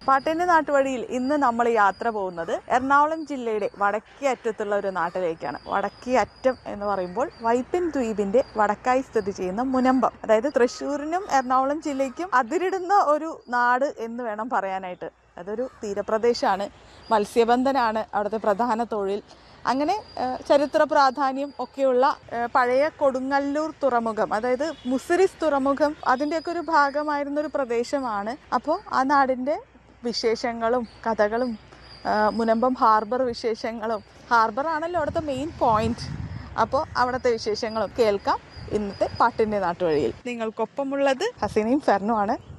പാട്ടിന്റെ നാട്ടുവഴിയിൽ ഇന്ന് നമ്മൾ യാത്ര പോകുന്നത് എറണാകുളം ജില്ലയുടെ വടക്കേ അറ്റത്തുള്ള ഒരു നാട്ടിലേക്കാണ് വടക്കേ അറ്റം എന്ന് പറയുമ്പോൾ വൈപ്പിൻ ദ്വീപിന്റെ വടക്കായി സ്ഥിതി ചെയ്യുന്ന മുനമ്പം അതായത് തൃശ്ശൂരിനും എറണാകുളം ജില്ലയ്ക്കും അതിരിടുന്ന ഒരു നാട് എന്ന് വേണം പറയാനായിട്ട് അതൊരു തീരപ്രദേശമാണ് മത്സ്യബന്ധനാണ് അവിടുത്തെ പ്രധാന തൊഴിൽ അങ്ങനെ ഏഹ്, ചരിത്ര പ്രാധാന്യം ഒക്കെയുള്ള ഏഹ്, പഴയ കൊടുങ്ങല്ലൂർ തുറമുഖം അതായത് മുസിരിസ് തുറമുഖം അതിൻ്റെയൊക്കെ ഒരു ഭാഗമായിരുന്ന ഒരു പ്രദേശമാണ് അപ്പോൾ ആ നാടിൻ്റെ വിശേഷങ്ങളും കഥകളും ഏഹ്, മുനമ്പം ഹാർബർ വിശേഷങ്ങളും ഹാർബർ ആണല്ലോ അവിടുത്തെ മെയിൻ പോയിന്റ് അപ്പോൾ അവിടുത്തെ വിശേഷങ്ങളും കേൾക്കാം ഇന്നത്തെ പാട്ടിൻ്റെ നാട്ടുവഴിയിൽ നിങ്ങൾക്കൊപ്പമുള്ളത് ഹസീനയും ഫെർണുമാണ്